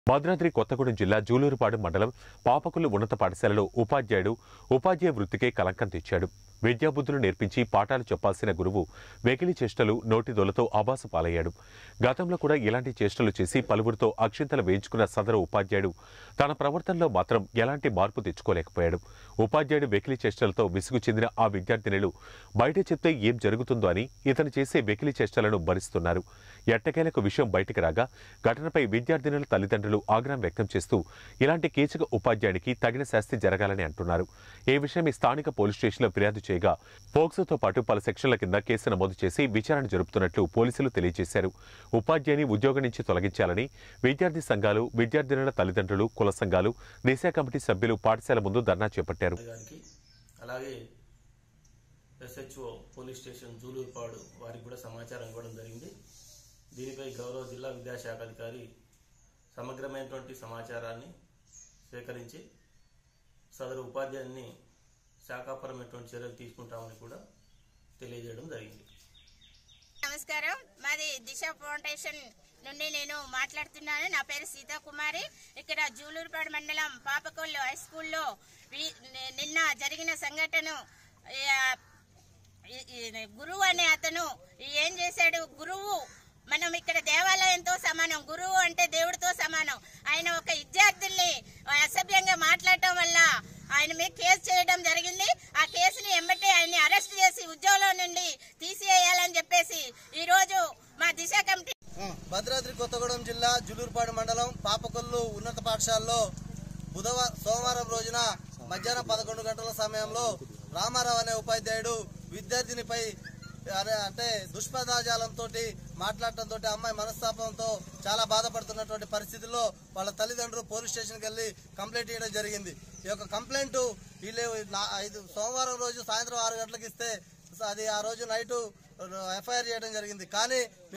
భద్రాద్రి కొత్తగూడెం జిల్లా జూలూరుపాడు మండలం పాపకులు ఉన్నత పాఠశాలలో ఉపాధ్యాయుడు ఉపాధ్యాయ వృత్తికే కలంకం తెచ్చాడు విద్యాబుద్ధులు నేర్పించి పాఠాలు చెప్పాల్సిన గురువు వెకిలి చేష్టలు నోటిదోలతో ఆభాసు పాలయ్యాడు గతంలో కూడా ఇలాంటి చేష్టలు చేసి పలువురితో అక్షింతలు వేయించుకున్న సదరు ఉపాధ్యాయుడు తన ప్రవర్తనలో మాత్రం ఎలాంటి మార్పు తెచ్చుకోలేకపోయాడు ఉపాధ్యాయుడు వెకిలి చేష్టలతో విసుగు చెందిన ఆ విద్యార్థినులు బయట చెప్తే ఏం జరుగుతుందో అని ఇతను చేసే వెకిలి చేష్టలను భరిస్తున్నారు ఎట్టకేలకు విషయం బయటకు రాగా ఘటనపై విద్యార్థినుల తల్లిదండ్రులు ఆగ్రహం వ్యక్తం చేస్తూ ఇలాంటి కీచక ఉపాధ్యాయునికి తగిన శాస్తి జరగాలని అంటున్నారు ఈ విషయమై స్థానిక పోలీస్ స్టేషన్లో ఫిర్యాదు చేయగా పోక్సోతో పాటు పలు సెక్షన్ల కింద కేసు నమోదు చేసి విచారణ జరుపుతున్నట్లు పోలీసులు తెలియజేశారు ఉపాధ్యాయుని ఉద్యోగం నుంచి తొలగించాలని విద్యార్థి సంఘాలు విద్యార్థినుల తల్లిదండ్రులు కుల సంఘాలు దిశ కమిటీ సభ్యులు పాఠశాల ముందు ధర్నా చేపట్టారు గారికి అలాగే ఎస్హెచ్ఓ పోలీస్ స్టేషన్ జూలూరుపాడు వారికి కూడా సమాచారం ఇవ్వడం జరిగింది దీనిపై గౌరవ జిల్లా విద్యాశాఖ అధికారి సమగ్రమైనటువంటి సమాచారాన్ని సేకరించి సదరు ఉపాధ్యాయుని శాఖాపరమైనటువంటి చర్యలు తీసుకుంటామని కూడా తెలియజేయడం జరిగింది నమస్కారం మాది దిశ ఫౌండేషన్ నుండి నేను మాట్లాడుతున్నాను నా పేరు సీతాకుమారి ఇక్కడ జూలూరుపాడు మండలం పాపకోళ్ళు హై స్కూల్లో వి- ని- నిన్న జరిగిన సంఘటన ఆ, ఈ- ఈ గురువు అనే అతను ఏం చేశాడు గురువు మనం ఇక్కడ దేవాలయంతో సమానం గురువు అంటే దేవుడితో సమానం ఆయన ఒక విద్యార్థుల్ని అసభ్యంగా మాట్లాడటం వల్ల ఆయన మీద కేసు చేయడం జరిగింది ఆ కేసుని ఎంబటే ఆయన్ని అరెస్ట్ చేసి ఉద్యోగంలో నుండి తీసివేయాలని చెప్పేసి ఈ రోజు మా దిశ కమిటీ భద్రాద్రి కొత్తగూడెం జిల్లా జులూరుపాడు మండలం పాపకొల్లు ఉన్నత పాఠశాలలో బుధవారం సోమవారం రోజున మధ్యాహ్నం పదకొండు గంటల సమయంలో రామారావు అనే ఉపాధ్యాయుడు విద్యార్థినిపై అరే అంటే దుష్పదాజాలంతో మాట్లాడటంతో అమ్మాయి మనస్తాపంతో చాలా బాధపడుతున్నటువంటి పరిస్థితుల్లో వాళ్ళ తల్లిదండ్రులు పోలీస్ స్టేషన్కి వెళ్ళి కంప్లైంట్ ఇవ్వడం జరిగింది ఈ యొక్క కంప్లైంట్ వీళ్ళు నా- ఐదు సోమవారం రోజు సాయంత్రం ఆరు గంటలకు ఇస్తే అది ఆ రోజు నైటు ఎఫ్ఐఆర్ చేయడం జరిగింది కానీ